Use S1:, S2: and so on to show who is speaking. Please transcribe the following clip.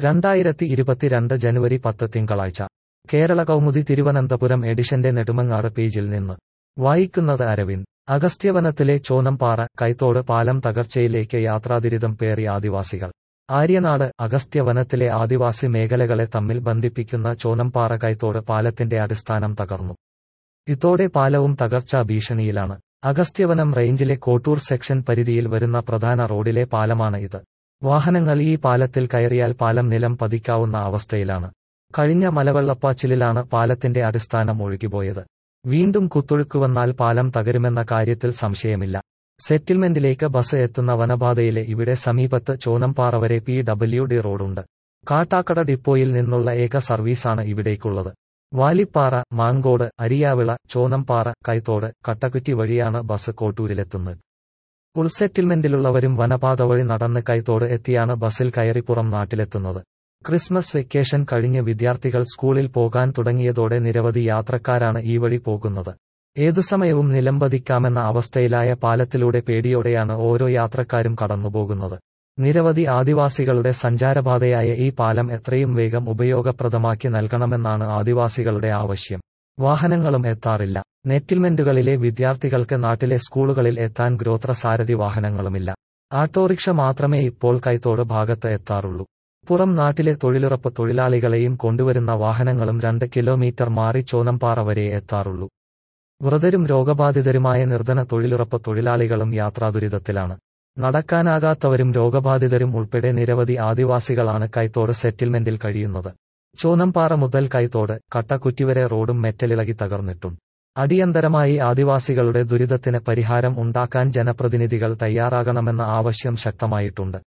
S1: രണ്ടായിരത്തി ഇരുപത്തിരണ്ട് ജനുവരി പത്ത് തിങ്കളാഴ്ച കേരള കൗമുദി തിരുവനന്തപുരം എഡിഷന്റെ നെടുമങ്ങാട് പേജിൽ നിന്ന് വായിക്കുന്നത് അരവിന്ദ് അഗസ്ത്യവനത്തിലെ ചോനംപാറ കൈത്തോട് പാലം തകർച്ചയിലേക്ക് യാത്രാദുരിതം പേറി ആദിവാസികൾ ആര്യനാട് അഗസ്ത്യവനത്തിലെ ആദിവാസി മേഖലകളെ തമ്മിൽ ബന്ധിപ്പിക്കുന്ന ചോനംപാറ കൈത്തോട് പാലത്തിന്റെ അടിസ്ഥാനം തകർന്നു ഇതോടെ പാലവും തകർച്ചാ ഭീഷണിയിലാണ് അഗസ്ത്യവനം റേഞ്ചിലെ കോട്ടൂർ സെക്ഷൻ പരിധിയിൽ വരുന്ന പ്രധാന റോഡിലെ പാലമാണ് ഇത് വാഹനങ്ങൾ ഈ പാലത്തിൽ കയറിയാൽ പാലം നിലം പതിക്കാവുന്ന അവസ്ഥയിലാണ് കഴിഞ്ഞ മലവെള്ളപ്പാച്ചിലിലാണ് പാലത്തിന്റെ അടിസ്ഥാനം ഒഴുകിപ്പോയത് വീണ്ടും കുത്തൊഴുക്ക് വന്നാൽ പാലം തകരുമെന്ന കാര്യത്തിൽ സംശയമില്ല സെറ്റിൽമെന്റിലേക്ക് ബസ് എത്തുന്ന വനപാതയിലെ ഇവിടെ സമീപത്ത് ചോനംപാറ വരെ പി ഡബ്ല്യു ഡി റോഡുണ്ട് കാട്ടാക്കട ഡിപ്പോയിൽ നിന്നുള്ള ഏക സർവീസാണ് ഇവിടേക്കുള്ളത് വാലിപ്പാറ മാങ്കോട് അരിയാവിള ചോനംപാറ കൈത്തോട് കട്ടക്കുറ്റി വഴിയാണ് ബസ് കോട്ടൂരിലെത്തുന്നത് ഉൾസെറ്റിൽമെന്റിലുള്ളവരും വനപാത വഴി നടന്ന് കൈത്തോട് എത്തിയാണ് ബസ്സിൽ കയറി പുറം നാട്ടിലെത്തുന്നത് ക്രിസ്മസ് വെക്കേഷൻ കഴിഞ്ഞ് വിദ്യാർത്ഥികൾ സ്കൂളിൽ പോകാൻ തുടങ്ങിയതോടെ നിരവധി യാത്രക്കാരാണ് ഈ വഴി പോകുന്നത് ഏതു സമയവും നിലംപതിക്കാമെന്ന അവസ്ഥയിലായ പാലത്തിലൂടെ പേടിയോടെയാണ് ഓരോ യാത്രക്കാരും കടന്നുപോകുന്നത് നിരവധി ആദിവാസികളുടെ സഞ്ചാരപാതയായ ഈ പാലം എത്രയും വേഗം ഉപയോഗപ്രദമാക്കി നൽകണമെന്നാണ് ആദിവാസികളുടെ ആവശ്യം വാഹനങ്ങളും എത്താറില്ല നെറ്റിൽമെന്റുകളിലെ വിദ്യാർത്ഥികൾക്ക് നാട്ടിലെ സ്കൂളുകളിൽ എത്താൻ ഗ്രോത്ര സാരഥി വാഹനങ്ങളുമില്ല ആട്ടോറിക്ഷ മാത്രമേ ഇപ്പോൾ കൈത്തോട് ഭാഗത്ത് എത്താറുള്ളൂ പുറം നാട്ടിലെ തൊഴിലുറപ്പ് തൊഴിലാളികളെയും കൊണ്ടുവരുന്ന വാഹനങ്ങളും രണ്ട് കിലോമീറ്റർ മാറി ചോനംപാറ വരെ എത്താറുള്ളൂ വൃതരും രോഗബാധിതരുമായ നിർധന തൊഴിലുറപ്പ് തൊഴിലാളികളും യാത്രാദുരിതത്തിലാണ് നടക്കാനാകാത്തവരും രോഗബാധിതരും ഉൾപ്പെടെ നിരവധി ആദിവാസികളാണ് കൈത്തോട് സെറ്റിൽമെന്റിൽ കഴിയുന്നത് ചോനംപാറ മുതൽ കൈത്തോട് കട്ടക്കുറ്റിവരെ റോഡും മെറ്റലിളകി തകർന്നിട്ടും അടിയന്തരമായി ആദിവാസികളുടെ ദുരിതത്തിന് പരിഹാരം ഉണ്ടാക്കാൻ ജനപ്രതിനിധികൾ തയ്യാറാകണമെന്ന ആവശ്യം ശക്തമായിട്ടുണ്ട്